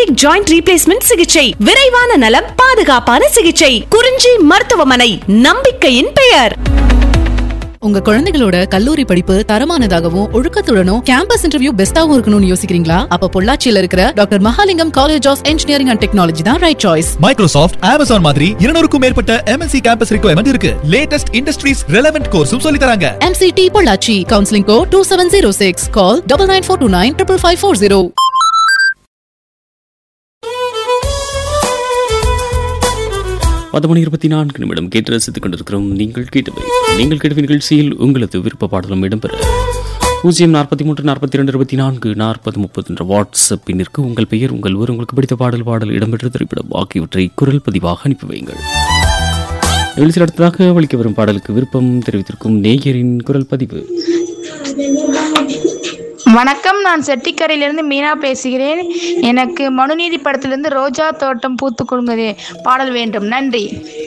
orthopaedic joint replacement சிகிச்சை விரைவான நலம் பாதுகாப்பான சிகிச்சை குறிஞ்சி மருத்துவமனை நம்பிக்கையின் பெயர் உங்க குழந்தைகளோட கல்லூரி படிப்பு தரமானதாகவும் ஒழுக்கத்துடனும் கேம்பஸ் இன்டர்வியூ பெஸ்டாவும் இருக்கணும்னு யோசிக்கிறீங்களா அப்ப பொள்ளாச்சியில இருக்கிற doctor Mahalingam college of engineering and technology தான் ரைட் சாய்ஸ் மைக்ரோசாஃப்ட் அமேசான் மாதிரி இருநூறுக்கும் மேற்பட்ட எம்என்சி கேம்பஸ் ரிக்வயர்மெண்ட் இருக்கு லேட்டஸ்ட் இண்டஸ்ட்ரீஸ் ரெலவென்ட் கோர்ஸும் சொல்லி தராங்க MCT Pollachi counselling code two seven zero six call double nine four two nine triple five four zero பத்து மணி இருபத்தி நான்கு நிமிடம் கேட்டு ரசித்துக் கொண்டிருக்கிறோம் நீங்கள் கேட்டவை நீங்கள் கேட்டவை நிகழ்ச்சியில் உங்களது விருப்ப பாடலும் இடம்பெற பூஜ்ஜியம் நாற்பத்தி மூன்று நாற்பத்தி ரெண்டு இருபத்தி நான்கு நாற்பது முப்பது என்ற வாட்ஸ்அப் எண்ணிற்கு உங்கள் பெயர் உங்கள் ஊர் உங்களுக்கு பிடித்த பாடல் பாடல் இடம்பெற்ற திரைப்படம் ஆகியவற்றை குரல் பதிவாக அனுப்பி வையுங்கள் நிகழ்ச்சியில் அடுத்ததாக ஒழிக்க வரும் பாடலுக்கு விருப்பம் தெரிவித்திருக்கும் நேயரின் குரல் பதிவு வணக்கம் நான் செட்டிக்கரையிலிருந்து மீனா பேசுகிறேன் எனக்கு மனுநீதி படத்திலிருந்து ரோஜா தோட்டம் பூத்து குலுங்குதே பாடல் வேண்டும் நன்றி